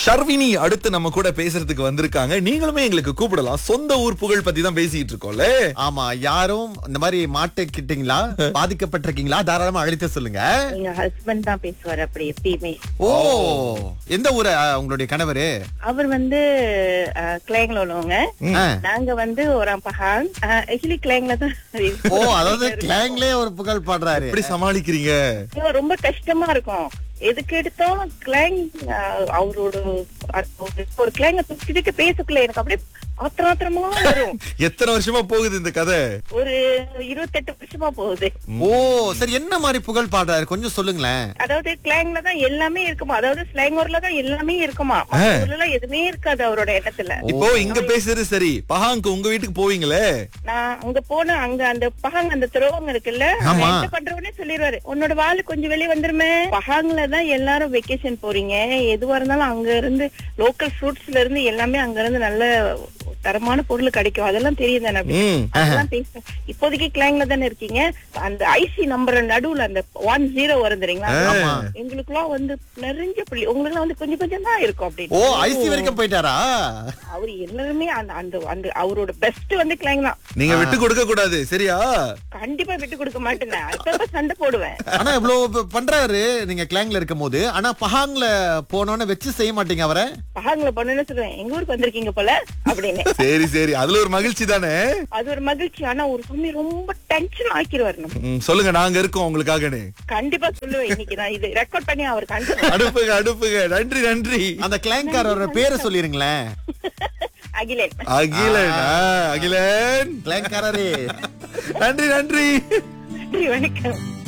ஷர்வினி அடுத்து நம்ம கூட பேசுறதுக்கு வந்திருக்காங்க நீங்களுமே எங்களுக்கு கூப்பிடலாம் சொந்த ஊர் புகழ் பத்தி தான் பேசிட்டு இருக்கோம்ல ஆமா யாரும் இந்த மாதிரி மாட்டிக்கிட்டீங்களா பாதிக்கப்பட்டிருக்கீங்களா தாராளமா அழைத்து சொல்லுங்க எங்க ஹஸ்பண்ட் தான் பேசுவார் அப்படி எப்பயுமே ஓ எந்த ஊரு அஹ், உங்களுடைய கணவரு அவர் வந்து கிளைங்ல உள்ளவங்க ஆ. நாங்க வந்து ஒரு பஹான் ஆக்சுவலி கிளைங்ல தான் ஓ அதாவது கிளாங்லே ஒரு புகழ் பாடுறாரு எப்படி சமாளிக்கிறீங்க ஐயோ, ரொம்ப கஷ்டமா இருக்கும் எதுக்கு எடுத்தாலும் கிளைங் அவரோட ஒரு- ஒரு கிளைங்க தூக்கிட்டு பேசக்குள்ள எனக்கு அப்படியே ஆத்திரம் ஆத்திரமா வரும் எத்தனை வருஷமா போகுது இந்த கதை ஒரு இருபத்தெட்டு வருஷமா போகுது ஓ சரி என்ன மாதிரி புகழ் பாடுறாரு கொஞ்சம் சொல்லுங்களேன் அதாவது கிளைங்ல தான் எல்லாமே இருக்குமா அதாவது ஸ்லாங்கூர்ல தான் எல்லாமே இருக்குமா மத்த ஊர்ல எல்லாம் எதுவுமே இருக்காது அவரோட எண்ணத்துல இப்போ இங்க பேசுறது சரி பஹாங்கு உங்க வீட்டுக்கு போவீங்களே நான் அங்க போன அங்க அந்த பகாங் அந்த துறவங்க இருக்குல்ல ஆமா. என்ன பண்றவனே சொல்லிடுவாரு உன்னோட வாள் கொஞ்சம் வெளியே வந்துருமே பகாங்ல தான் எல்லாரும் வெக்கேஷன் போறீங்க எதுவா இருந்தாலும் அங்க இருந்து லோக்கல் ஃப்ரூட்ஸ்ல இருந்து எல்லாமே அங்க இருந்து நல்ல தரமான பொருள் கிடைக்கும் அதெல்லாம் தெரியும் தானே அப்படி. ம் அதெல்லாம் பேசுறேன் இப்போதைக்கு கிளாங்ல தானே இருக்கீங்க அந்த ஐசி நம்பர் நடுவுல அந்த ஒன் ஜீரோ வரும் தெரியுங்களா ஆமா. எங்களுக்குலாம் வந்து நிறைஞ்ச புள்ளி உங்களுக்கு வந்து கொஞ்சம் கொஞ்சம் தான் இருக்கும் ஓ அப்படின்னு ஐசி வரைக்கும் போயிட்டாரா அவர் எல்லாருமே அந்த அந்த அந்த அவரோட பெஸ்ட் வந்து கிளாங் தான் நீங்க விட்டு கொடுக்க கூடாது சரியா கண்டிப்பா விட்டு கொடுக்க மாட்டேன் நான். அப்பப்ப சண்டை போடுவேன் ஆனா இவ்வளவு ப- பண்றாரு நீங்க கிளாங்ல இருக்கும் போது ஆனா பஹாங்ல போனோன்னு வச்சு செய்ய மாட்டீங்க அவரை பகாங்கள பண்ணுன்னு சொல்லுவேன் எங்க ஊருக்கு வந்திருக்கீங்க போல அப்படின்னு சரி சரி அதுல ஒரு மகிழ்ச்சி தானே அது ஒரு மகிழ்ச்சி ஆனா ஒரு சமயம் ரொம்ப டென்ஷன் ஆக்கிடுவாரு நம்ம ம், சொல்லுங்க நாங்க இருக்கோம் உங்களுக்காகன்னு கண்டிப்பா சொல்லுவேன் இன்னைக்கு நான் இது ரெக்கார்ட் பண்ணி அவருக்கு அனுப்புவேன் அனுப்புங்க அனுப்புங்க நன்றி நன்றி அந்த கிளாங்காரோட பேரை சொல்லிருங்களேன் அகிலேன் அகிலன் ஆ, அகிலன் கிளாங்காரரே நன்றி நன்றி நன்றி வணக்கம்